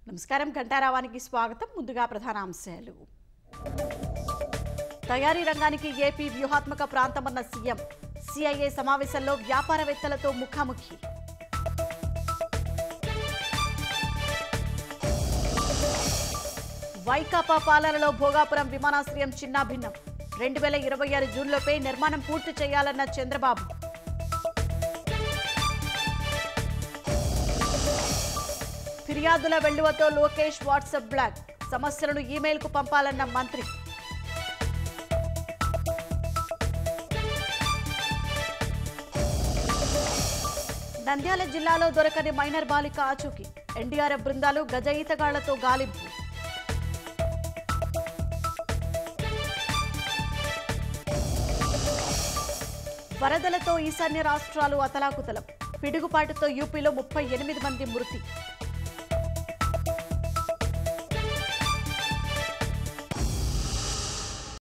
నమస్కారం ఘంటారావానికి స్వాగతం ముందుగా ప్రధాన అంశాలు తయారీ రంగానికి ఏపీ వ్యూహాత్మక ప్రాంతమన్న సీఎం సిఐఏ సమావేశంలో వ్యాపారవేత్తలతో ముఖాముఖి వైకాపా పాలనలో భోగాపురం విమానాశ్రయం చిన్నాభిన్నం రెండు వేల ఇరవై ఆరు జూన్లోపే నిర్మాణం పూర్తి చేయాలన్న చంద్రబాబు ఫిర్యాదుల వెల్లువతో లోకేష్ వాట్సాప్ బ్లాక్ సమస్యలను ఈమెయిల్కు పంపాలన్న మంత్రి నంద్యాల జిల్లాలో దొరకని మైనర్ బాలిక ఆచూకీ ఎన్డీఆర్ఎఫ్ బృందాలు గజ ఈతగాళ్లతో గాలింపు వరదలతో ఈశాన్య రాష్ట్రాలు అతలాకుతలం పిడుగుపాటుతో యూపీలో ముప్పై ఎనిమిది మంది మృతి